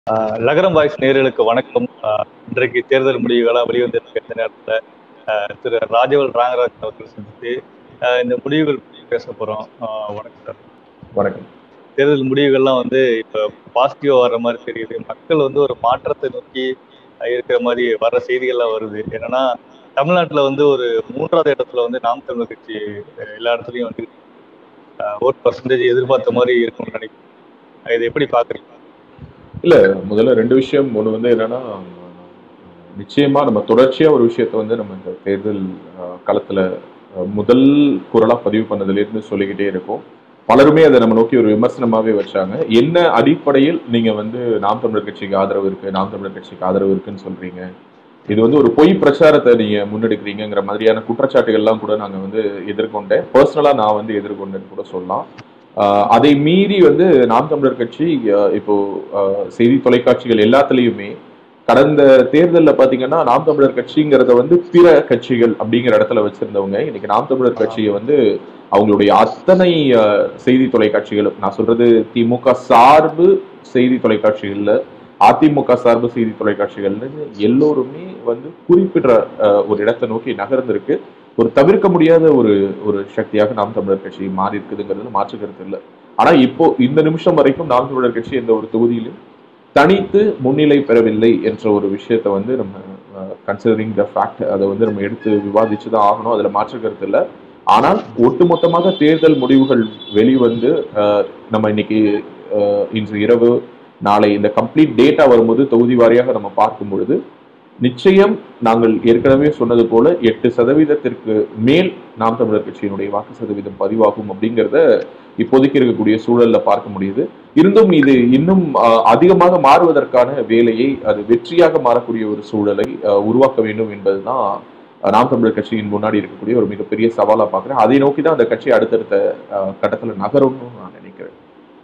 ஆஹ் நகரம் வாய்ஸ் நேயர்களுக்கு வணக்கம் ஆஹ் இன்றைக்கு தேர்தல் முடிவுகளாக வெளிவந்திருக்க இந்த நேரத்தில் ஆஹ் திரு ராஜவல் ராங்கராஜ் அவர்கள் சந்தித்து ஆஹ் இந்த முடிவுகள் பற்றி பேச போகிறோம் வணக்கம் சார் வணக்கம் தேர்தல் முடிவுகள்லாம் வந்து இப்போ பாசிட்டிவாக வர்ற மாதிரி தெரியுது மக்கள் வந்து ஒரு மாற்றத்தை நோக்கி ஆஹ் இருக்கிற மாதிரி வர்ற செய்திகள்லாம் வருது என்னன்னா தமிழ்நாட்டில் வந்து ஒரு மூன்றாவது இடத்துல வந்து நாம் தமிழர் கட்சி ஆஹ் எல்லா இடத்துலையும் வந்து ஓட் பர்சன்டேஜ் எதிர்பார்த்த மாதிரி இருக்கும்னு நினைக்கிறேன் இதை எப்படி பார்க்குறீங்க இல்ல முதல்ல ரெண்டு விஷயம் ஒன்று வந்து என்னன்னா நிச்சயமா நம்ம தொடர்ச்சியா ஒரு விஷயத்த வந்து நம்ம இந்த தேர்தல் அஹ், களத்துல அஹ், முதல் குரலா பதிவு பண்ணதுல இருந்து சொல்லிக்கிட்டே இருக்கோம் பலருமே அதை நம்ம நோக்கி ஒரு விமர்சனமாவே வச்சாங்க என்ன அடிப்படையில் நீங்க வந்து நாம் தமிழர் கட்சிக்கு ஆதரவு இருக்கு நாம் தமிழர் கட்சிக்கு ஆதரவு இருக்குன்னு சொல்றீங்க இது வந்து ஒரு பொய் பிரச்சாரத்தை நீங்க முன்னெடுக்கிறீங்கிற மாதிரியான குற்றச்சாட்டுகள்லாம் கூட நாங்க வந்து எதிர்கொண்டேன் பர்சனலா நான் வந்து எதிர்கொண்டேன்னு கூட சொல்லலாம் ஆஹ் அதை மீறி வந்து நாம் தமிழர் கட்சி ஆஹ் இப்போ ஆஹ் செய்தி தொலைக்காட்சிகள் எல்லாத்துலேயுமே கடந்த தேர்தலில் பார்த்தீங்கன்னா நாம் தமிழர் கட்சிங்கிறத வந்து பிற கட்சிகள் அப்படிங்கிற இடத்துல வச்சிருந்தவங்க இன்னைக்கு நாம் தமிழர் கட்சியை வந்து அவங்களுடைய அத்தனை ஆஹ் செய்தி தொலைக்காட்சிகளும் நான் சொல்றது திமுக சார்பு செய்தி தொலைக்காட்சிகள்ல அதிமுக சார்பு செய்தி தொலைக்காட்சிகள்னு எல்லோருமே வந்து குறிப்பிட்ட ஆஹ் ஒரு இடத்தை நோக்கி நகர்ந்திருக்கு ஒரு தவிர்க்க முடியாத ஒரு ஒரு சக்தியாக நாம் தமிழர் கட்சி மாறி இருக்குதுங்கிறதுல மாற்று கருத்து இல்லை ஆனா இப்போ இந்த நிமிஷம் வரைக்கும் நாம் தமிழர் கட்சி எந்த ஒரு தொகுதியிலும் தனித்து முன்னிலை பெறவில்லை என்ற ஒரு விஷயத்த வந்து நம்ம கன்சிடரிங் த ஃபேக்ட் அதை வந்து நம்ம எடுத்து விவாதிச்சு தான் ஆகணும் அதுல மாற்று கருத்து இல்லை ஆனால் ஒட்டுமொத்தமாக தேர்தல் முடிவுகள் வெளிவந்து அஹ், நம்ம இன்னைக்கு அஹ், இன்று இரவு நாளை இந்த கம்ப்ளீட் டேட்டா வரும்போது தொகுதி வாரியாக நம்ம பார்க்கும் பொழுது நிச்சயம் நாங்கள் ஏற்கனவே சொன்னது போல எட்டு சதவீதத்திற்கு மேல் நாம் தமிழர் கட்சியினுடைய வாக்கு சதவீதம் பதிவாகும் அப்படிங்கிறத இப்போதைக்கு இருக்கக்கூடிய சூழல்ல பார்க்க முடியுது இருந்தும் இது இன்னும் ஆஹ், அதிகமாக மாறுவதற்கான வேலையை அது வெற்றியாக மாறக்கூடிய ஒரு சூழலை ஆஹ், உருவாக்க வேண்டும் என்பதுதான் ஆஹ், நாம் தமிழர் கட்சியின் முன்னாடி இருக்கக்கூடிய ஒரு மிகப்பெரிய சவாலா பார்க்கிறேன் அதை நோக்கி தான் அந்த கட்சி அடுத்தடுத்த ஆஹ், கட்டத்துல நகரும்னு நான் நினைக்கிறேன்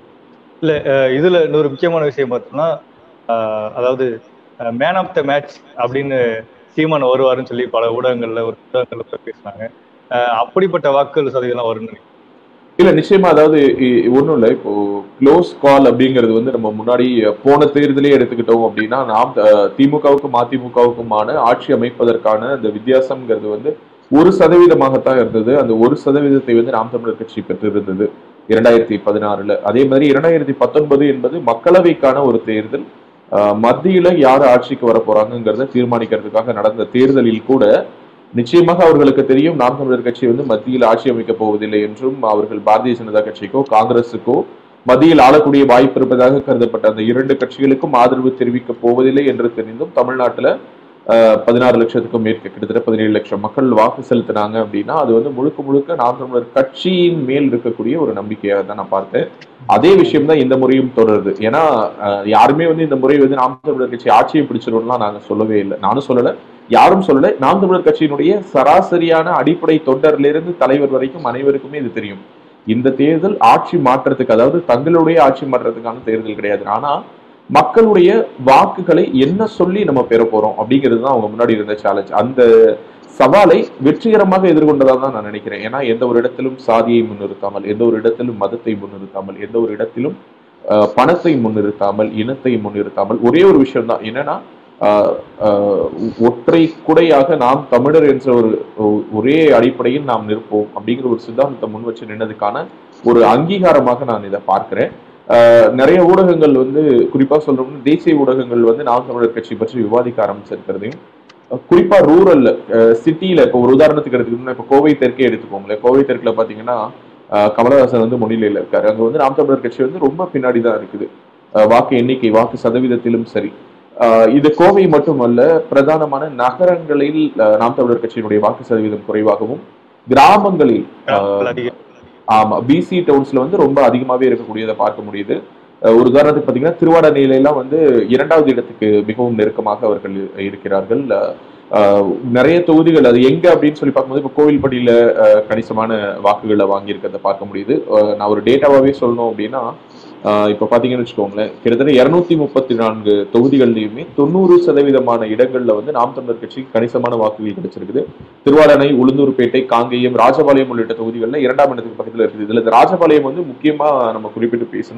இல்ல அஹ் இதுல இன்னொரு முக்கியமான விஷயம் பார்த்தோம்னா அஹ் அதாவது மேன் ஆஃப் த மேட்ச் அப்படின்னு சீமான் வருவாருன்னு சொல்லி பல ஊடகங்கள்ல ஒரு ஊடகங்கள்ல போய் பேசினாங்க அஹ் அப்படிப்பட்ட வாக்குகள் சதவீதம் வரும்னு நினைக்கிறேன். இல்ல நிச்சயமா அதாவது இ- ஒண்ணும் இல்ல இப்போ க்ளோஸ் கால் அப்படிங்கிறது வந்து நம்ம முன்னாடி போன தேர்தலே எடுத்துக்கிட்டோம் அப்படின்னா நாம் அஹ், திமுகவுக்கும் அதிமுகவுக்குமான ஆட்சி அமைப்பதற்கான அந்த வித்தியாசம்ங்கிறது வந்து ஒரு சதவீதமாகத்தான் இருந்தது அந்த ஒரு சதவீதத்தை வந்து நாம் தமிழர் கட்சி பெற்றிருந்தது இரண்டாயிரத்தி பதினாறுல அதே மாதிரி இரண்டாயிரத்தி பத்தொன்பது என்பது மக்களவைக்கான ஒரு தேர்தல் அஹ், மத்தியில யார் ஆட்சிக்கு வர போறாங்கிறத தீர்மானிக்கிறதுக்காக நடந்த தேர்தலில் கூட நிச்சயமாக அவர்களுக்கு தெரியும் நாம் தமிழர் கட்சி வந்து மத்தியில் ஆட்சி அமைக்கப் போவதில்லை என்றும் அவர்கள் பாரதிய ஜனதா கட்சிக்கோ காங்கிரசுக்கோ மத்தியில் ஆளக்கூடிய வாய்ப்பு இருப்பதாக கருதப்பட்ட அந்த இரண்டு கட்சிகளுக்கும் ஆதரவு தெரிவிக்க போவதில்லை என்று தெரிந்தும் தமிழ்நாட்டுல அஹ், பதினாறு லட்சத்துக்கும் மேற்க கிட்டத்தட்ட பதினேழு லட்சம் மக்கள் வாக்கு செலுத்தினாங்க அப்படின்னா அது வந்து முழுக்க முழுக்க நாம் தமிழர் கட்சியின் மேல் இருக்கக்கூடிய ஒரு நம்பிக்கையாக தான் நான் பார்த்தேன் அதே விஷயம் தான் இந்த முறையும் தொடருது ஏன்னா அஹ், யாருமே வந்து இந்த முறை வந்து நாம் தமிழர் கட்சி ஆட்சியை பிடிச்சிடும்லாம் நாங்க சொல்லவே இல்லை நானும் சொல்லல யாரும் சொல்லல நாம் தமிழர் கட்சியினுடைய சராசரியான அடிப்படை தொண்டரிலிருந்து தலைவர் வரைக்கும் அனைவருக்குமே இது தெரியும் இந்த தேர்தல் ஆட்சி மாற்றத்துக்கு அதாவது தங்களுடைய ஆட்சி மாற்றத்துக்கான தேர்தல் கிடையாது ஆனா மக்களுடைய வாக்குகளை என்ன சொல்லி நம்ம பெற போறோம் அப்படிங்கிறது தான் அவங்க முன்னாடி இருந்த சேலஞ்ச் அந்த சவாலை வெற்றிகரமாக எதிர்கொண்டதா தான் நான் நினைக்கிறேன் ஏன்னா எந்த ஒரு இடத்திலும் சாதியை முன்னிறுத்தாமல் எந்த ஒரு இடத்திலும் மதத்தை முன்னிறுத்தாமல் எந்த ஒரு இடத்திலும் அஹ், பணத்தை முன்னிறுத்தாமல் இனத்தை முன்னிறுத்தாமல் ஒரே ஒரு விஷயம் தான் என்னன்னா ஆஹ் ஆஹ் ஒற்றை குடையாக நாம் தமிழர் என்ற ஒரு ஒ- ஒரே அடிப்படையில் நாம் நிற்போம் அப்படிங்கிற ஒரு சித்தாந்தத்தை முன் வச்சு நின்னதுக்கான ஒரு அங்கீகாரமாக நான் இதை பார்க்கிறேன் ஆஹ் நிறைய ஊடகங்கள் வந்து குறிப்பா சொல்றோம்னா தேசிய ஊடகங்கள் வந்து நாம் தமிழர் கட்சி பற்றி விவாதிக்க ஆரம்பிச்சிருக்கிறதையும் அஹ் குறிப்பா ரூரல்ல சிட்டியில இப்போ ஒரு உதாரணத்துக்கு எடுத்துக்கணும்னா இப்போ கோவை தெற்கே எடுத்துக்கோங்களேன் கோவை தெற்குல பாத்தீங்கன்னா ஆஹ் கமலஹாசன் வந்து முன்னிலையில இருக்காரு அங்க வந்து நாம் தமிழர் கட்சி வந்து ரொம்ப பின்னாடி தான் இருக்குது ஆஹ் வாக்கு எண்ணிக்கை வாக்கு சதவீதத்திலும் சரி ஆஹ் இது கோவை மட்டுமல்ல பிரதானமான நகரங்களில் ஆஹ் நாம் தமிழர் கட்சியினுடைய வாக்கு சதவீதம் குறைவாகவும் கிராமங்களில் ஆஹ் அதிகம். ஆமா பிசி டவுன்ஸ்ல வந்து ரொம்ப அதிகமாவே இருக்கக்கூடியதை பார்க்க முடியுது அஹ் ஒரு உதாரணத்துக்கு பாத்தீங்கன்னா திருவாடனையில எல்லாம் வந்து இரண்டாவது இடத்துக்கு மிகவும் நெருக்கமாக அவர்கள் இருக்கிறார்கள் அஹ் அஹ் நிறைய தொகுதிகள் அது எங்க அப்படின்னு சொல்லி பார்க்கும்போது இப்போ கோவில்பட்டியில அஹ் கணிசமான வாக்குகளை வாங்கியிருக்கிறத பார்க்க முடியுது அஹ் நான் ஒரு டேட்டாவாவே சொல்லணும் அப்படின்னா ஆஹ் இப்ப பாத்தீங்கன்னு வச்சுக்கோங்களேன் கிட்டத்தட்ட இருநூத்தி முப்பத்தி நான்கு தொகுதிகள்லயுமே தொண்ணூறு சதவீதமான இடங்கள்ல வந்து நாம் தமிழர் கட்சிக்கு கணிசமான வாக்குகள் கிடைச்சிருக்குது திருவாடனை உளுந்தூர்பேட்டை காங்கேயம் ராஜபாளையம் உள்ளிட்ட தொகுதிகளில் இரண்டாம் இடத்துக்கு பக்கத்துல இருக்குது இதுல இந்த ராஜபாளையம் வந்து முக்கியமா நம்ம குறிப்பிட்டு பேசணும்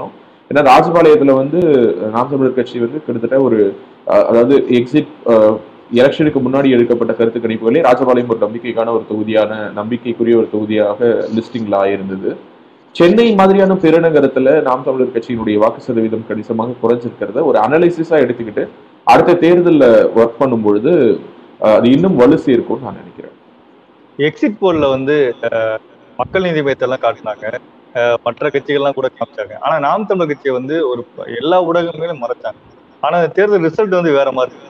ஏன்னா ராஜபாளையத்துல வந்து நாம் தமிழர் கட்சி வந்து கிட்டத்தட்ட ஒரு அஹ், அதாவது எக்ஸிட் எலெக்ஷனுக்கு முன்னாடி எடுக்கப்பட்ட கருத்து கணிப்புகளே ராஜபாளையம் ஒரு நம்பிக்கைக்கான ஒரு தொகுதியான நம்பிக்கைக்குரிய ஒரு தொகுதியாக லிஸ்டிங்ல ஆயிருந்தது சென்னை மாதிரியான பெருநகரத்துல நாம் தமிழர் கட்சியினுடைய வாக்கு சதவீதம் கணிசமாக குறைஞ்சிருக்கிறத ஒரு அனலைசிஸா எடுத்துக்கிட்டு அடுத்த தேர்தல்ல ஒர்க் பண்ணும் பொழுது அஹ், அது இன்னும் வலு சேர்க்கும்னு நான் நினைக்கிறேன் எக்ஸிட் போல்ல வந்து அஹ், மக்கள் நீதி மையத்தெல்லாம் காட்டினாங்க அஹ், மற்ற கட்சிகள்லாம் கூட காமிச்சாங்க ஆனா நாம் தமிழர் கட்சியை வந்து ஒரு எல்லா ஊடகங்களும் மறைச்சாங்க ஆனா அந்த தேர்தல் ரிசல்ட் வந்து வேற மாதிரி இருக்கு.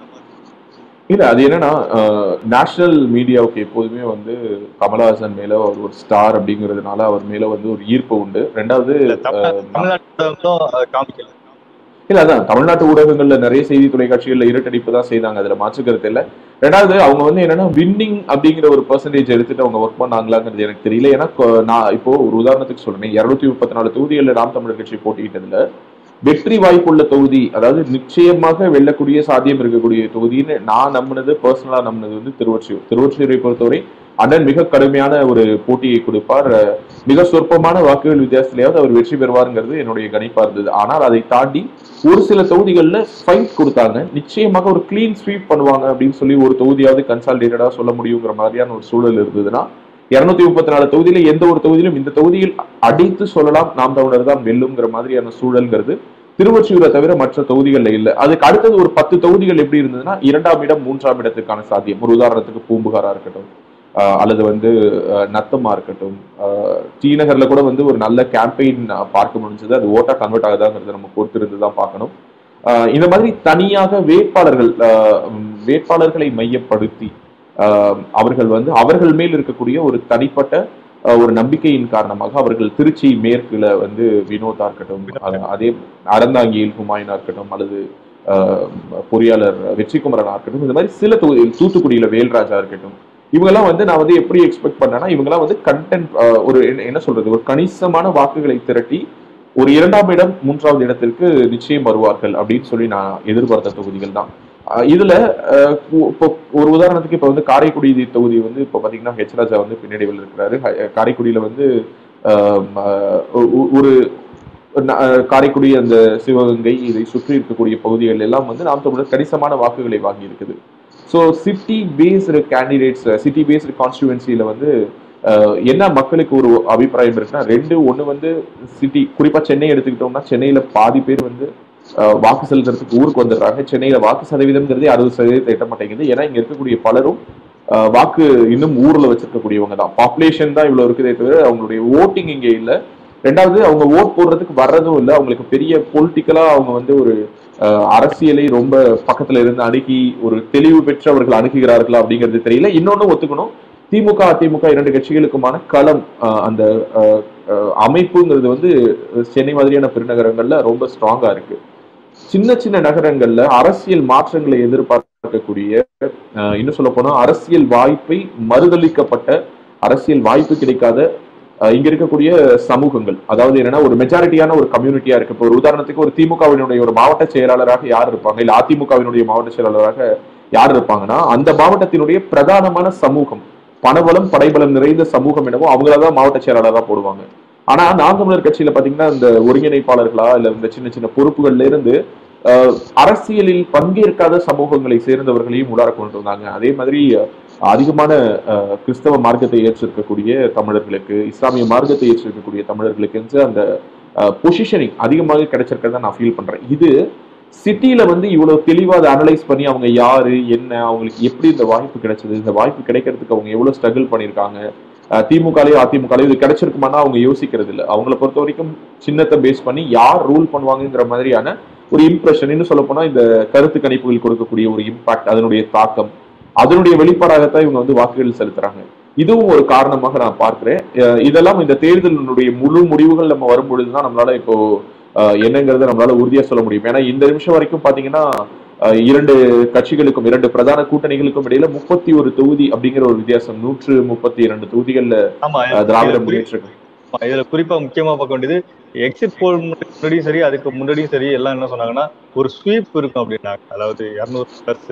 இல்ல அது என்னன்னா நேஷனல் மீடியாவுக்கு எப்போதுமே வந்து கமலஹாசன் மேல அவர் ஒரு ஸ்டார் அப்படிங்கிறதுனால அவர் மேல வந்து ஒரு ஈர்ப்பு உண்டு ரெண்டாவது இல்ல, தமிழ்- தமிழ்நாட்டுல அஹ், காமிக்கல இல்ல அதான் தமிழ்நாட்டு ஊடகங்கள்ல நிறைய செய்தி தொலைக்காட்சிகள்ல இருட்டடிப்பு தான் செய்தாங்க அதுல மாற்று கருத்து இல்ல ரெண்டாவது அவங்க வந்து என்னன்னா வின்னிங் அப்படிங்கிற ஒரு பெர்சன்டேஜ் எடுத்துட்டு அவங்க ஒர்க் பண்ணாங்களாங்கிறது எனக்கு தெரியல ஏன்னா கொ- நான் இப்போ ஒரு உதாரணத்துக்கு சொல்றேன் இருநூத்தி முப்பத்தி நாலு தொகுதிகளில் நாம் தமிழர் கட்சி போட்டியிட்டதுல வெற்றி வாய்ப்புள்ள தொகுதி அதாவது நிச்சயமாக வெல்லக்கூடிய சாத்தியம் இருக்கக்கூடிய தொகுதின்னு நான் நம்பினது பர்சனலா நம்பினது வந்து திருவொற்றியூர் திருவொற்றியூரை பொறுத்தவரை அண்ணன் மிக கடுமையான ஒரு போட்டியை கொடுப்பார் அஹ் மிக சொற்பமான வாக்குகள் வித்தியாசத்திலேயாவது அவர் வெற்றி பெறுவாருங்கிறது என்னுடைய கணிப்பா இருந்தது ஆனால் அதை தாண்டி ஒரு சில தொகுதிகளில் ஃபைட் கொடுத்தாங்க நிச்சயமாக ஒரு க்ளீன் ஸ்வீப் பண்ணுவாங்க அப்படின்னு சொல்லி ஒரு தொகுதியாவது கன்சாலிடேட்டடா சொல்ல முடியுங்கிற மாதிரியான ஒரு சூழல் இருந்ததுன்னா இருநூத்தி முப்பத்தி நாலு தொகுதியில எந்த ஒரு தொகுதியிலும் இந்த தொகுதியில் அடித்து சொல்லலாம் நாம் தமிழர் தான் வெல்லுங்கிற மாதிரியான சூழல்ங்கிறது திருவொற்றியூரை தவிர மற்ற தொகுதிகள்ல இல்ல அதுக்கு அடுத்தது ஒரு பத்து தொகுதிகள் எப்படி இருந்ததுன்னா இரண்டாம் இடம் மூன்றாம் இடத்துக்கான சாத்தியம் ஒரு உதாரணத்துக்கு பூம்புகாரா இருக்கட்டும் ஆஹ் அல்லது வந்து ஆஹ் நத்தமா இருக்கட்டும் ஆஹ் டி நகர்ல கூட வந்து ஒரு நல்ல கேம்பெயின் பார்க்க முடிஞ்சது அது ஓட்டா கன்வெர்ட் ஆகுதாங்கிறத நம்ம பொறுத்திருந்து தான் பார்க்கணும் ஆஹ் இந்த மாதிரி தனியாக வேட்பாளர்கள் ஆஹ் உம் வேட்பாளர்களை மையப்படுத்தி ஆஹ் அவர்கள் வந்து அவர்கள் மேல் இருக்கக்கூடிய ஒரு தனிப்பட்ட ஆஹ் ஒரு நம்பிக்கையின் காரணமாக அவர்கள் திருச்சி மேற்குல வந்து வினோதா இருக்கட்டும் அஹ் அதே அறந்தாங்கியில் ஹுமாயூனா இருக்கட்டும் அல்லது ஆஹ் பொறியாளர் வெற்றிக்குமரனா இருக்கட்டும் இந்த மாதிரி சில தொகுதிகள் தூத்துக்குடியில வேல்ராஜா இருக்கட்டும் இவங்கெல்லாம் வந்து நான் வந்து எப்படி எக்ஸ்பெக்ட் பண்ணேன்னா இவங்கெல்லாம் வந்து கண்டென்ட் ஒரு என்ன- என்ன சொல்றது ஒரு கணிசமான வாக்குகளை திரட்டி ஒரு இரண்டாம் இடம் மூன்றாவது இடத்திற்கு நிச்சயம் வருவார்கள் அப்படின்னு சொல்லி நான் எதிர்பார்த்த தொகுதிகள் தான் அஹ் இதுல அஹ் கு- இப்போ ஒரு உதாரணத்துக்கு இப்ப வந்து காரைக்குடி தொகுதி வந்து இப்போ பாத்தீங்கன்னா ஹெச் ராஜா வந்து பின்னடைவில் இருக்கிறாரு ஹ- காரைக்குடியில வந்து அஹ் ம- ஒ- ஒரு ந- அஹ் காரைக்குடி அந்த சிவகங்கை இதை சுற்றி இருக்கக்கூடிய பகுதிகள் எல்லாம் வந்து நாம் தமிழர் கணிசமான வாக்குகளை வாங்கி இருக்குது so city based candidates city based கான்ஸ்டியூவன்சியில வந்து அஹ், என்ன மக்களுக்கு ஒரு அபிப்பிராயம் இருக்குன்னா ரெண்டு ஒன்று வந்து சிட்டி குறிப்பா சென்னை எடுத்துக்கிட்டோம்னா சென்னையில பாதி பேர் வந்து அஹ், வாக்கு செலுத்துறதுக்கு ஊருக்கு வந்துடுறாங்க சென்னையில வாக்கு சதவீதம்ங்கிறதே அறுபது சதவீதத்தை எட்ட மாட்டேங்குது ஏன்னா இங்க இருக்கக்கூடிய பலரும் அஹ், வாக்கு இன்னும் ஊர்ல வச்சிருக்கக்கூடியவங்க தான் பாப்புலேஷன் தான் இவ்வளவு இருக்குதே தவிர அவங்களுடைய ஓட்டிங் இங்க இல்ல ரெண்டாவது அவங்க ஓட் போடுறதுக்கு வர்றதும் இல்லை அவங்களுக்கு பெரிய பொலிட்டிக்கலா அவங்க வந்து ஒரு அஹ், அரசியலை ரொம்ப பக்கத்துல இருந்து அணுகி ஒரு தெளிவு பெற்று அவர்கள் அணுகுகிறார்களா அப்படிங்கிறது தெரியல இன்னொன்னு ஒத்துக்கணும் திமுக அதிமுக இரண்டு கட்சிகளுக்குமான களம் அஹ், அந்த அஹ், அஹ், அமைப்புங்கிறது வந்து சென்னை மாதிரியான பெருநகரங்கள்ல ரொம்ப ஸ்ட்ராங்கா இருக்கு சின்ன சின்ன நகரங்கள்ல அரசியல் மாற்றங்களை எதிர்பார்க்கக்கூடிய அஹ், இன்னும் சொல்ல போனா அரசியல் வாய்ப்பை மறுதளிக்கப்பட்ட அரசியல் வாய்ப்பு கிடைக்காத அஹ், இங்க இருக்கக்கூடிய சமூகங்கள் அதாவது என்னன்னா ஒரு மெஜாரிட்டியான ஒரு கம்யூனிட்டியா இருக்கு இப்போ ஒரு உதாரணத்துக்கு ஒரு திமுகவினுடைய ஒரு மாவட்ட செயலாளராக யார் இருப்பாங்க இல்ல அதிமுகவினுடைய மாவட்ட செயலாளராக யார் இருப்பாங்கன்னா அந்த மாவட்டத்தினுடைய பிரதானமான சமூகம் பணபலம் படைபலம் நிறைந்த சமூகம் என்னவோ அவங்களதான் மாவட்ட செயலாளராக போடுவாங்க ஆனா நாம் தமிழர் கட்சியில பாத்தீங்கன்னா இந்த ஒருங்கிணைப்பாளர்களா இல்ல இந்த சின்ன சின்ன பொறுப்புகள்ல இருந்து அஹ், அரசியலில் பங்கேற்காத சமூகங்களை சேர்ந்தவர்களையும் உள்ளார கொண்டு வந்தாங்க அதே மாதிரி அஹ், அதிகமான அஹ், கிறிஸ்தவ மார்க்கத்தை ஏற்றிருக்கக்கூடிய தமிழர்களுக்கு இஸ்லாமிய மார்க்கத்தை ஏற்றிருக்கக்கூடிய தமிழர்களுக்கு என்று அந்த பொசிஷனிங் அதிகமாக கிடைச்சிருக்கிறத நான் ஃபீல் பண்றேன் இது சிட்டியில வந்து இவ்வளவு தெளிவா அதை அனலைஸ் பண்ணி அவங்க யாரு என்ன அவங்களுக்கு எப்படி இந்த வாய்ப்பு கிடைச்சது இந்த வாய்ப்பு கிடைக்கிறதுக்கு அவங்க எவ்வளவு ஸ்ட்ரகிள் பண்ணியிருக்காங்க அஹ் திமுகலையோ அதிமுகலையோ இது கிடைச்சிருக்குமானா அவங்க யோசிக்கிறது இல்லை அவங்கள பொறுத்த வரைக்கும் சின்னத்தை பேஸ் பண்ணி யார் ரூல் பண்ணுவாங்கங்கிற மாதிரியான ஒரு இம்ப்ரெஷன் இன்னும் சொல்ல போனா இந்த கருத்து கணிப்புகள் கொடுக்கக்கூடிய ஒரு இம்பாக்ட் அதனுடைய தாக்கம் அதனுடைய வெளிப்பாடாகத்தான் இவங்க வந்து வாக்குகள் செலுத்துறாங்க இதுவும் ஒரு காரணமாக நான் பார்க்கிறேன் அஹ் இதெல்லாம் இந்த தேர்தலினுடைய முழு முடிவுகள் நம்ம வரும்பொழுதுதான் நம்மளால இப்போ அஹ் என்னங்கிறத நம்மளால உறுதியா சொல்ல முடியும் ஏன்னா இந்த நிமிஷம் வரைக்கும் பாத்தீங்கன்னா அஹ் இரண்டு கட்சிகளுக்கும் இரண்டு பிரதான கூட்டணிகளுக்கும் இடையில முப்பத்தி ஒரு தொகுதி அப்படிங்கிற ஒரு வித்தியாசம் நூற்று முப்பத்தி இரண்டு தொகுதிகள்ல ஆமா அஹ், திராவிட இதுல குறி- முன்னேற்ற ஆமா, இதுல குறிப்பா முக்கியமா பார்க்க வேண்டியது எக்ஸிட் போல் முன்னாடியும் சரி அதுக்கு முன்னாடியும் சரி எல்லாம் என்ன சொன்னாங்கன்னா ஒரு ஸ்வீப் இருக்கும் அப்படின்னாங்க அதாவது இருநூறு பிளஸ்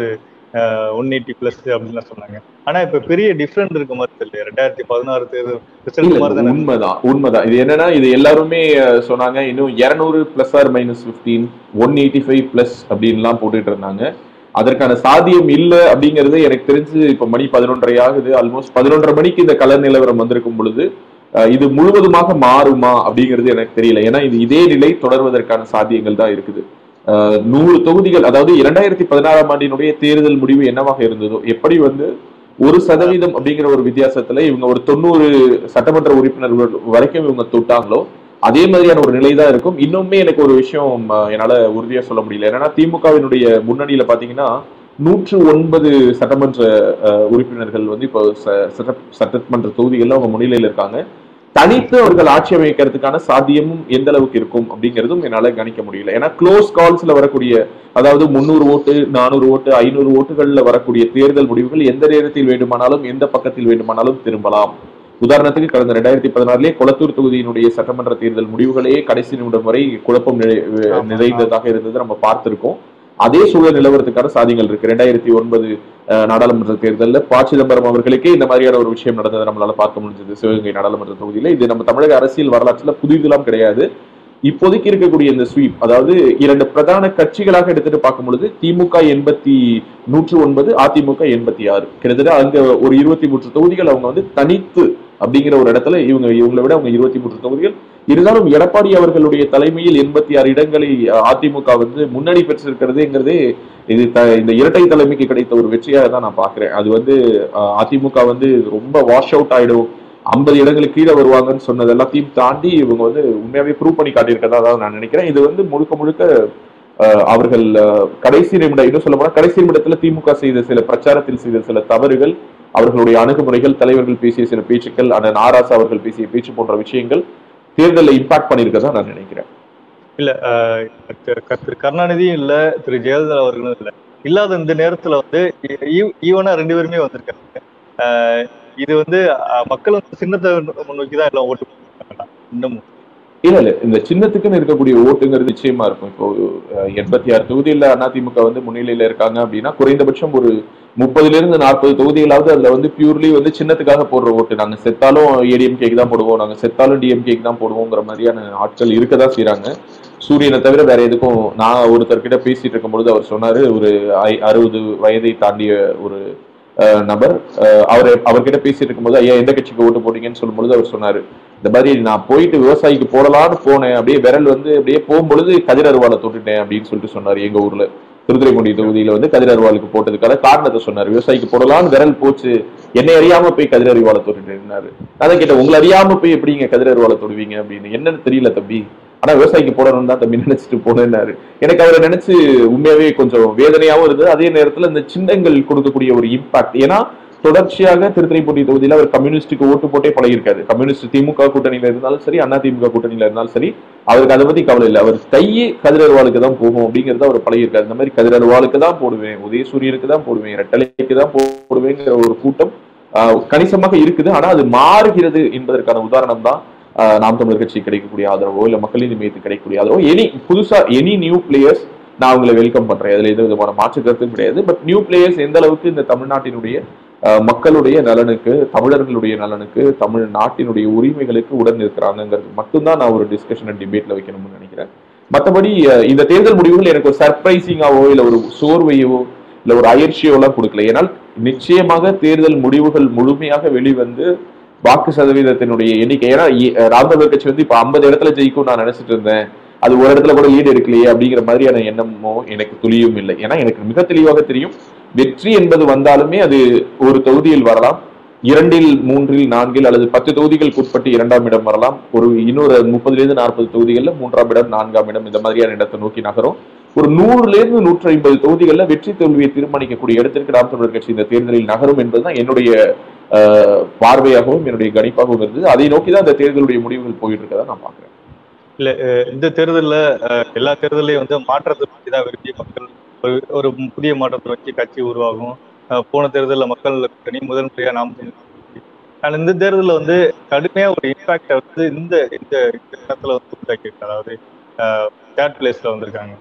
ஒன் எயிட்டி பிளஸ் அப்படின்லாம் சொன்னாங்க ஆனா இப்ப பெரிய டிஃபரெண்ட் இருக்க மாதிரி தெரியல ரெண்டாயிரத்தி பதினாறு தேர்தல் இல்ல, ரிசல்ட் மாதிரி இல்ல, தானே உண்மைதான் உண்மைதான் இது என்னன்னா இது எல்லாருமே அஹ், சொன்னாங்க இன்னும் இருநூறு plus or minus fifteen one eighty five plus அப்படின்லாம் போட்டுட்டு இருந்தாங்க அதற்கான சாத்தியம் இல்ல அப்படிங்கிறது எனக்கு தெரிஞ்சு இப்ப மணி பதினொன்றரை ஆகுது ஆல்மோஸ்ட் பதினொன்றரை மணிக்கு இந்த கலர் நிலவரம் வந்திருக்கும் பொழுது அஹ், இது முழுவதுமாக மாறுமா அப்படிங்கிறது எனக்கு தெரியல ஏன்னா இது இதே நிலை தொடர்வதற்கான சாத்தியங்கள் தான் இருக்குது அஹ், நூறு தொகுதிகள் அதாவது இரண்டாயிரத்தி பதினாறாம் ஆண்டினுடைய தேர்தல் முடிவு என்னவாக இருந்ததோ எப்படி வந்து ஒரு சதவீதம் அப்படிங்கிற ஒரு வித்தியாசத்துல இவங்க ஒரு தொண்ணூறு சட்டமன்ற உறுப்பினர்கள் வரைக்கும் இவங்க தொட்டாங்களோ அதே மாதிரியான ஒரு நிலை தான் இருக்கும் இன்னுமே எனக்கு ஒரு விஷயம் அஹ், என்னால உறுதியா சொல்ல முடியல என்னன்னா திமுகவினுடைய முன்னணியில பாத்தீங்கன்னா நூற்று ஒன்பது சட்டமன்ற அஹ், உறுப்பினர்கள் வந்து இப்போ ச- சட்ட- சட்டமன்ற தொகுதிகள்ல அவங்க முன்னிலையில இருக்காங்க தனித்து அவர்கள் ஆட்சி அமைக்கிறதுக்கான சாத்தியமும் எந்த அளவுக்கு இருக்கும் அப்படிங்கிறதும் என்னால கணிக்க முடியல ஏன்னா க்ளோஸ் கால்ஸ்ல வரக்கூடிய அதாவது முந்நூறு ஓட்டு நானூறு ஓட்டு ஐநூறு ஓட்டுகள்ல வரக்கூடிய தேர்தல் முடிவுகள் எந்த நேரத்தில் வேண்டுமானாலும் எந்த பக்கத்தில் வேண்டுமானாலும் திரும்பலாம் உதாரணத்துக்கு கடந்த ரெண்டாயிரத்தி பதினாறுலயே கொளத்தூர் தொகுதியினுடைய சட்டமன்ற தேர்தல் முடிவுகளே கடைசி நிமிடம் வரை குழப்பம் நிறை- ஆமா. நிறைந்ததாக இருந்தது நம்ம பார்த்திருக்கோம் அதே சூழல் நிலவரத்துக்கான சாதியங்கள் இருக்கு ரெண்டாயிரத்தி ஒன்பது அஹ், நாடாளுமன்ற தேர்தலில் ப சிதம்பரம் அவர்களுக்கே இந்த மாதிரியான ஒரு விஷயம் நடந்ததை நம்மளால பார்க்க முடிஞ்சது சிவகங்கை நாடாளுமன்ற தொகுதியில இது நம்ம தமிழக அரசியல் வரலாற்றுல புதிதெல்லாம் கிடையாது இப்போதைக்கு இருக்கக்கூடிய இந்த ஸ்வீப் அதாவது இரண்டு பிரதான கட்சிகளாக எடுத்துட்டு பார்க்கும் பொழுது திமுக எண்பத்தி நூற்று ஒன்பது அதிமுக எண்பத்தி ஆறு கிட்டத்தட்ட அங்க ஒரு இருபத்தி மூன்று தொகுதிகள் அவங்க வந்து தனித்து அப்படிங்கிற ஒரு இடத்துல இவங்க இவங்களை விட அவங்க இருபத்தி மூன்று தொகுதிகள் இருந்தாலும் எடப்பாடி அவர்களுடைய தலைமையில் எண்பத்தி ஆறு இடங்களை அஹ், அதிமுக வந்து முன்னணி பெற்றிருக்கிறதுங்கிறதே இது த- இந்த இரட்டை தலைமைக்கு கிடைத்த ஒரு வெற்றியாக தான் நான் பாக்குறேன் அது வந்து அஹ், அதிமுக வந்து ரொம்ப வாஷ் அவுட் ஆயிடும் ஐம்பது இடங்களுக்கு கீழே வருவாங்கன்னு சொன்னது எல்லாத்தையும் தாண்டி இவங்க வந்து உண்மையாவே ப்ரூவ் பண்ணி காட்டியிருக்கதா தான் நான் நினைக்கிறேன் இது வந்து முழுக்க முழுக்க அஹ், அவர்கள் அஹ், கடைசி நிமிடம் இன்னும் சொல்ல போனா கடைசி நிமிடத்துல திமுக செய்த சில பிரச்சாரத்தில் செய்த சில தவறுகள் அவர்களுடைய அணுகுமுறைகள் தலைவர்கள் பேசிய சில பேச்சுக்கள் அண்ணன் ஆராசா அவர்கள் பேசிய பேச்சு போன்ற விஷயங்கள் தேர்தலில் இம்பாக்ட் பண்ணியிருக்கதா நான் நினைக்கிறேன் இல்ல ஆஹ் திரு க- திரு கருணாநிதியும் இல்ல திரு ஜெயலலிதா அவர்களும் இல்ல இல்லாத இந்த நேரத்துல வந்து ஈவனா ரெண்டு பேருமே வந்திருக்காங்க ஆஹ் இது வந்து ஆஹ் மக்கள் வந்து சின்னத்தை முன்னோக்கி தான் எல்லாம் ஓட்டு போட்டாங்க இன்னமும் இல்ல இல்ல இந்த சின்னத்துக்குன்னு இருக்கக்கூடிய ஓட்டுங்கிறது நிச்சயமா இருக்கும் இப்போ அஹ், எண்பத்தி ஆறு தொகுதியில அதிமுக வந்து முன்னிலையில இருக்காங்க அப்படின்னா குறைந்தபட்சம் ஒரு முப்பதுல இருந்து நாற்பது தொகுதிகளாவது அதுல வந்து பியூர்லி வந்து சின்னத்துக்காக போடுற ஓட்டு நாங்க செத்தாலும் ஏடிஎம்கேக்கு தான் போடுவோம் நாங்க செத்தாலும் டிஎம்கேக்கு தான் போடுவோங்கிற மாதிரியான ஆட்கள் இருக்கதான் செய்றாங்க சூரியனை தவிர வேற எதுக்கும் நான் ஒருத்தர்கிட்ட பேசிட்டு இருக்கும்பொழுது அவர் சொன்னாரு ஒரு ஐ- அறுபது வயதை தாண்டிய ஒரு அஹ், நபர் அஹ், அவர் அவர்கிட்ட பேசிட்டு இருக்கும்போது ஐயா எந்த கட்சிக்கு ஓட்டு போட்டீங்கன்னு சொல்லும்பொழுது அவர் சொன்னாரு இந்த மாதிரி நான் போயிட்டு விவசாயிக்கு போடலான்னு போனேன் அப்படியே விரல் வந்து அப்படியே போகும்பொழுது கதிர் அருவாலை தொட்டுட்டேன் அப்படின்னு சொல்லிட்டு சொன்னாரு எங்க ஊர்ல திருத்துறைப்பூண்டி தொகுதியில வந்து கதிர் அருவாளுக்கு போட்டதுக்கான காரணத்தை சொன்னாரு விவசாயிக்கு போடலான்னு விரல் போச்சு என்னை அறியாம போய் கதிர் அருவாலை தொட்டுட்டேன்னாரு நான் தான் கேட்டேன் உங்களை அறியாம போய் எப்படிங்க கதிர் அருவாலை தொடுவீங்க அப்படின்னு என்னன்னு தெரியல தம்பி ஆனா விவசாயிக்கு போடணும் தான் தம்பி நினைச்சிட்டு போனேன்னாரு எனக்கு அவரை நினைச்சு உண்மையாவே கொஞ்சம் வேதனையாவும் இருந்தது அதே நேரத்துல இந்த சின்னங்கள் கொடுக்கக்கூடிய ஒரு இம்பாக்ட் ஏன்னா தொடர்ச்சியாக திருத்துறைப்பூண்டி தொகுதியில அவர் கம்யூனிஸ்டுக்கு ஓட்டு போட்டே பழகிருக்காரு கம்யூனிஸ்ட் திமுக கூட்டணியில இருந்தாலும் சரி அண்ணா திமுக கூட்டணியில இருந்தாலும் சரி அவருக்கு அதை பத்தி கவலை இல்லை அவர் கையே கதிரர்வாளுக்கு தான் போகும் அப்படிங்கறத அவர் பழகிருக்காரு இந்த மாதிரி கதிரர்வாளுக்கு தான் போடுவேன் உதயசூரியனுக்கு தான் போடுவேன் ரெட்டலைக்கு தான் போடுவேங்கிற ஒரு கூட்டம் ஆஹ், கணிசமாக இருக்குது ஆனா அது மாறுகிறது என்பதற்கான உதாரணம் தான் ஆஹ், நாம் தமிழர் கட்சி கிடைக்கக்கூடிய ஆதரவோ இல்ல மக்களின் மீது கிடைக்கக்கூடிய ஆதரவோ எனி புதுசா எனி நியூ பிளேயர்ஸ் நான் அவங்களை வெல்கம் பண்றேன் அதுல எந்த விதமான மாற்று கருத்தும் கிடையாது பட் நியூ பிளேயர்ஸ் எந்த அளவுக்கு இந்த தமிழ்நாட்டினுடைய ஆஹ், மக்களுடைய நலனுக்கு தமிழர்களுடைய நலனுக்கு தமிழ் நாட்டினுடைய உரிமைகளுக்கு உடன் இருக்கிறாங்கிறது மட்டும்தான் நான் ஒரு டிஸ்கஷன் அண்ட் டிபேட்ல வைக்கணும்னு நினைக்கிறேன் மற்றபடி அஹ், இந்த தேர்தல் முடிவுகள் எனக்கு ஒரு சர்ப்ரைசிங்காவோ இல்ல ஒரு சோர்வையோ இல்ல ஒரு அயற்சியோ எல்லாம் கொடுக்கல ஏன்னால் நிச்சயமாக தேர்தல் முடிவுகள் முழுமையாக வெளிவந்து வாக்கு சதவீதத்தினுடைய எண்ணிக்கை ஏன்னா இ- ராமதேவர் கட்சி வந்து இப்ப ஐம்பது இடத்துல ஜெயிக்கும் நான் நினைச்சிட்டு இருந்தேன் அது ஒரு இடத்துல கூட லீடு எடுக்கலையே அப்படிங்கிற மாதிரியான எண்ணமோ எனக்கு துளியும் இல்லை ஏன்னா எனக்கு மிக தெளிவாக தெரியும் வெற்றி என்பது வந்தாலுமே அது ஒரு தொகுதியில் வரலாம் இரண்டில் மூன்றில் நான்கில் அல்லது பத்து தொகுதிகளுக்கு உட்பட்டு இரண்டாம் இடம் வரலாம் ஒரு இன்னொரு முப்பதுல இருந்து நாற்பது தொகுதிகள்ல மூன்றாம் இடம் நான்காம் இடம் இந்த மாதிரியான இடத்தை நோக்கி நகரும் ஒரு நூறுல இருந்து நூற்றி ஐம்பது தொகுதிகள்ல வெற்றி தோல்வியை தீர்மானிக்கக்கூடிய இடத்திற்கு நாம் தமிழர் கட்சி இந்த தேர்தலில் நகரும் என்பதுதான் என்னுடைய ஆஹ், பார்வையாகவும் என்னுடைய கணிப்பாகவும் இருந்தது அதை நோக்கி தான் இந்த தேர்தலுடைய முடிவுகள் போயிட்டு இருக்கதா நான் பாக்குறேன் இல்ல அஹ் இந்த தேர்தல்ல அஹ், எல்லா தேர்தலையும் வந்து மாற்றத்தை நோக்கி தான் விரும்பி மக்கள் ஒரு ஒரு புதிய மாற்றத்தை நோக்கி கட்சி உருவாகும் அஹ், போன தேர்தலில் மக்கள் கூட்டணி முதல் முறையா நாம் தமிழர் கட்சி. ஆனா இந்த தேர்தலில் வந்து கடுமையா ஒரு இம்பாக்டை வந்து இந்த இந்த இந்த இடத்துல வந்து உண்டாக்கியிருக்கு அதாவது தேர்ட் பிளேஸ்ல வந்திருக்காங்க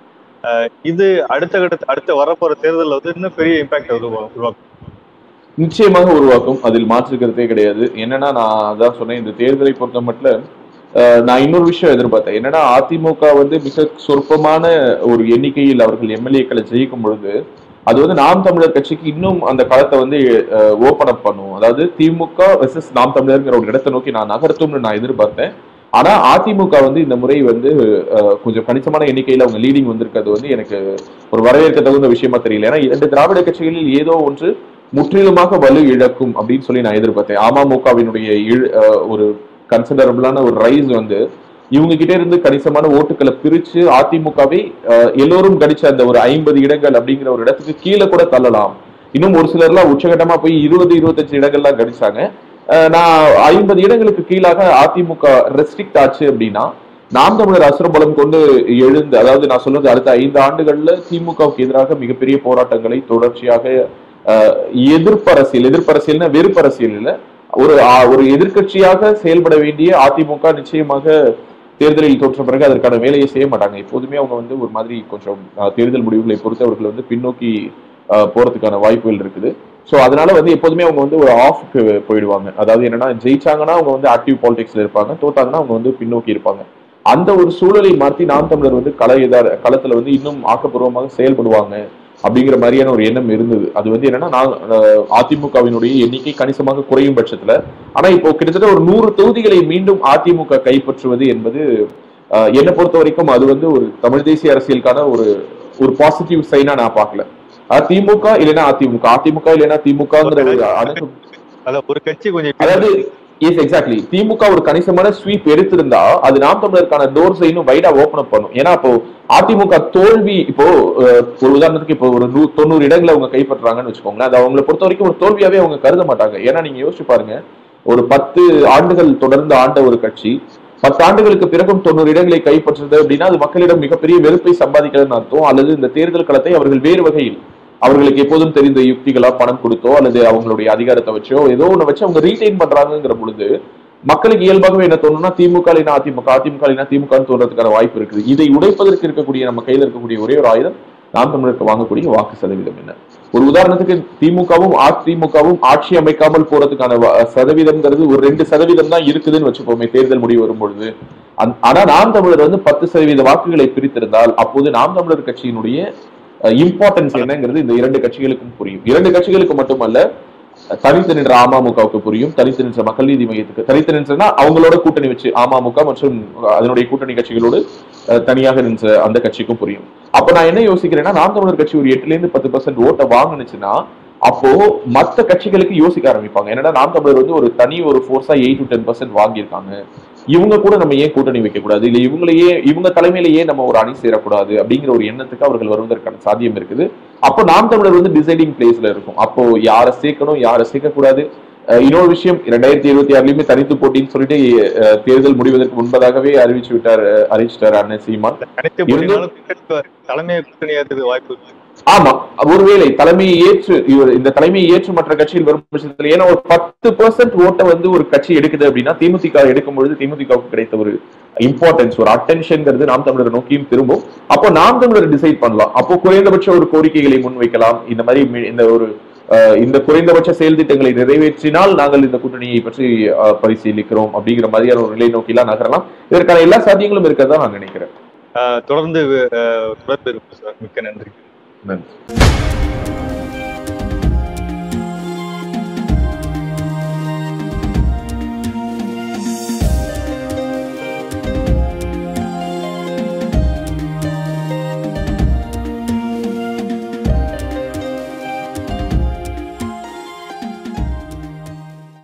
அஹ் இது அடுத்த கட்ட அடுத்த வரப்போற தேர்தலில் வந்து இன்னும் பெரிய இம்பாக்ட் உருவாக்கும் நிச்சயமாக உருவாக்கும் அதில் மாற்று கருத்தே கிடையாது என்னன்னா நான் அதான் சொன்னேன் இந்த தேர்தலை பொறுத்த மட்டும் அஹ், நான் இன்னொரு விஷயம் எதிர்பார்த்தேன் என்னன்னா அதிமுக வந்து மிக சொற்பமான ஒரு எண்ணிக்கையில் அவர்கள் எம்எல்ஏக்களை ஜெயிக்கும் பொழுது அது வந்து நாம் தமிழர் கட்சிக்கு இன்னும் அந்த களத்தை வந்து ஓபன் அப் பண்ணும் அதாவது திமுக வெர்சஸ் நாம் தமிழர்ங்கிற ஒரு இடத்தை நோக்கி நான் நகர்த்தும்னு நான் எதிர்பார்த்தேன் ஆனா அதிமுக வந்து இந்த முறை வந்து அஹ், கொஞ்சம் கணிசமான எண்ணிக்கையில் அவங்க லீடிங் வந்திருக்கிறது வந்து எனக்கு ஒரு வரவேற்க தகுந்த விஷயமா தெரியல ஏன்னா இரண்டு திராவிட கட்சிகளில் ஏதோ ஒன்று முற்றிலுமாக வலு இழக்கும் அப்படின்னு சொல்லி நான் எதிர்பார்த்தேன் அமமுகவினுடைய இழு- அஹ், ஒரு கன்சிடரபிளான ஒரு ரைஸ் வந்து இவங்க கிட்ட இருந்து கணிசமான ஓட்டுகளை பிரிச்சு அதிமுகவை அஹ், எல்லோரும் கணிச்ச அந்த ஒரு ஐம்பது இடங்கள் அப்படிங்கிற ஒரு இடத்துக்கு கீழே கூட தள்ளலாம் இன்னும் ஒரு சிலர்லாம் உச்சகட்டமா போய் இருபது இருபத்தஞ்சு இடங்கள்லாம் கணிச்சாங்க அஹ், நான் ஐம்பது இடங்களுக்கு கீழாக அதிமுக ரெஸ்ட்ரிக்ட் ஆச்சு அப்படின்னா நாம் தமிழர் அசுரபலம் கொண்டு எழுந்து அதாவது நான் சொல்றது அடுத்த ஐந்து ஆண்டுகள்ல திமுகவுக்கு எதிராக மிகப்பெரிய போராட்டங்களை தொடர்ச்சியாக அஹ், எதிர்ப்பரசியல் எதிர்ப்பரசியல்னா வெறுப்பரசியல் இல்ல ஒரு ஆ- ஒரு எதிர்க்கட்சியாக செயல்பட வேண்டிய அதிமுக நிச்சயமாக தேர்தலில் தோற்ற பிறகு அதற்கான வேலையை செய்ய மாட்டாங்க எப்போதுமே அவங்க வந்து ஒரு மாதிரி கொஞ்சம் அஹ், தேர்தல் முடிவுகளை பொறுத்து அவர்கள் வந்து பின்னோக்கி அஹ், போறதுக்கான வாய்ப்புகள் இருக்குது ஸோ அதனால வந்து எப்போதுமே அவங்க வந்து ஒரு ஆஃப்க்கு போயிடுவாங்க அதாவது என்னன்னா ஜெயிச்சாங்கன்னா அவங்க வந்து ஆக்டிவ் பாலிடிக்ஸ்ல இருப்பாங்க தோத்தாங்கன்னா அவங்க வந்து பின்னோக்கி இருப்பாங்க அந்த ஒரு சூழலை மாற்றி நாம் தமிழர் வந்து கல எதார் களத்துல வந்து இன்னும் ஆக்கப்பூர்வமாக செயல்படுவாங்க அப்படிங்கிற மாதிரியான ஒரு எண்ணம் இருந்தது அது வந்து என்னன்னா நான் அஹ், அதிமுகவினுடைய எண்ணிக்கை கணிசமாக குறையும் பட்சத்துல ஆனா இப்போ கிட்டத்தட்ட ஒரு நூறு தொகுதிகளை மீண்டும் அதிமுக கைப்பற்றுவது என்பது அஹ், என்னை பொறுத்த வரைக்கும் அது வந்து ஒரு தமிழ் தேசிய அரசியலுக்கான ஒரு ஒரு பாசிட்டிவ் சைனா நான் பார்க்கல அஹ், திமுக இல்லைன்னா அதிமுக அதிமுக இல்லைன்னா திமுகங்கிற ஒரு அணுகு அதான் ஒரு கட்சி கொஞ்சம் அதாவது எஸ் எக்ஸாக்ட்லி திமுக ஒரு கணிசமான ஸ்வீப் எடுத்திருந்தா அது நாம் தமிழருக்கான டோர்ஸ் இன்னும் வைடா ஓபன் அப் பண்ணும் ஏன்னா இப்போ அதிமுக தோல்வி இப்போ அஹ், ஒரு உதாரணத்துக்கு இப்போ ஒரு நூ- தொண்ணூறு இடங்களை அவங்க கைப்பற்றுறாங்கன்னு வச்சுக்கோங்களேன் அது அவங்களை பொறுத்த வரைக்கும் ஒரு தோல்வியாவே அவங்க கருத மாட்டாங்க ஏன்னா நீங்க யோசிச்சு பாருங்க ஒரு பத்து ஆண்டுகள் தொடர்ந்து ஆண்ட ஒரு கட்சி பத்து ஆண்டுகளுக்கு பிறகும் தொண்ணூறு இடங்களை கைப்பற்றுறது அப்படின்னா அது மக்களிடம் மிகப்பெரிய வெறுப்பை சம்பாதிக்கிறதுன்னு அர்த்தம் அல்லது இந்த தேர்தல் களத்தை அவர்கள் வேறு வகையில் அவர்களுக்கு எப்போதும் தெரிந்த யுக்திகளா பணம் கொடுத்தோ அல்லது அவங்களுடைய அதிகாரத்தை வச்சோ ஏதோ ஒண்ணு வச்சு அவங்க ரீடைன் பண்றாங்கிற பொழுது மக்களுக்கு இயல்பாகவே என்ன தோணும்னா திமுக இல்லைனா அதிமுக அதிமுக இல்லைனா திமுக தோன்றதுக்கான வாய்ப்பு இருக்குது இதை உடைப்பதற்கு இருக்கக்கூடிய நம்ம கையில இருக்கக்கூடிய ஒரே ஒரு ஆயுதம் நாம் தமிழருக்கு வாங்கக்கூடிய வாக்கு சதவீதம் என்ன ஒரு உதாரணத்துக்கு திமுகவும் அதிமுகவும் ஆட்சி அமைக்காமல் போறதுக்கான வ- சதவீதம்ங்கிறது ஒரு ரெண்டு சதவீதம் தான் இருக்குதுன்னு வச்சுப்போமே தேர்தல் முடிவு வரும்பொழுது அந்த- ஆனா நாம் தமிழர் வந்து பத்து சதவீத வாக்குகளை பிரித்திருந்தால் அப்போது நாம் தமிழர் கட்சியினுடைய இம்பார்ட்டன்ஸ் என்னங்கிறது இந்த இரண்டு கட்சிகளுக்கும் புரியும் இரண்டு கட்சிகளுக்கு மட்டுமல்ல தனித்து நின்ற அமமுகவுக்கு புரியும் தனித்து நின்ற மக்கள் நீதி மையத்துக்கு தனித்து நின்றனா அவங்களோட கூட்டணி வச்சு அமமுக மற்றும் அதனுடைய கூட்டணி கட்சிகளோடு அஹ், தனியாக நின்ற அந்த கட்சிக்கும் புரியும் அப்ப நான் என்ன யோசிக்கிறேன்னா நாம் தமிழர் கட்சி ஒரு எட்டுல இருந்து பத்து பர்சன்ட் ஓட்டை வாங்குனுச்சுன்னா அப்போ மத்த கட்சிகளுக்கு யோசிக்க ஆரம்பிப்பாங்க என்னன்னா நாம் தமிழர் வந்து ஒரு தனி ஒரு ஃபோர்ஸா எயிட் டு டென் பர்சன்ட் வாங்கியிருக்காங்க இவங்க கூட நம்ம ஏன் கூட்டணி வைக்க கூடாது இல்ல இவங்களையே இவங்க தலைமையிலேயே நம்ம ஒரு அணி சேரக்கூடாது அப்படிங்கிற ஒரு எண்ணத்துக்கு அவர்கள் வருவதற்கான சாத்தியம் இருக்குது அப்போ நாம் தமிழர் வந்து டிசைடிங் பிளேஸ்ல இருக்கும் அப்போ யாரை சேர்க்கணும் யாரை சேர்க்கக்கூடாது அஹ் இன்னொரு விஷயம் இரண்டாயிரத்தி இருபத்தி ஆறுலயுமே தனித்து போட்டின்னு சொல்லிட்டு அஹ், தேர்தல் முடிவதற்கு முன்பதாகவே அறிவிச்சு விட்டார் அஹ், அறிவிச்சிட்டார் அண்ணன் சீமான் அனைத்து போட்டினாலும் தலைமை கூட்டணி ஏற்றது வாய்ப்பு இருக்கு ஆமா ஒருவேளை தலைமையை ஏற்று இவர் இந்த தலைமையை ஏற்று மற்ற கட்சியில் வரும் பட்சத்தில் ஏன்னா ஒரு பத்து பெர்சென்ட் ஓட்டை வந்து ஒரு கட்சி எடுக்குது அப்படின்னா திமுக எடுக்கும் பொழுது திமுகவுக்கு கிடைத்த ஒரு இம்பார்ட்டன்ஸ் ஒரு அட்டென்ஷன்ங்கிறது நாம் தமிழரை நோக்கியும் திரும்பும் அப்போ நாம் தமிழர் டிசைட் பண்ணலாம் அப்போ குறைந்தபட்ச ஒரு கோரிக்கைகளை முன்வைக்கலாம் இந்த மாதிரி மி- இந்த ஒரு அஹ், இந்த குறைந்தபட்ச செயல் திட்டங்களை நிறைவேற்றினால் நாங்கள் இந்த கூட்டணியை பற்றி அஹ், பரிசீலிக்கிறோம் அப்படிங்கிற மாதிரியான ஒரு நிலை நோக்கிலாம் நகரலாம் இதற்கான எல்லா சாத்தியங்களும் இருக்கிறதா நான் நினைக்கிறேன் ஆஹ் தொடர்ந்து ஆஹ் தொடர்ந்து இருக்கும் சார் மிக்க நன்றி நன்றி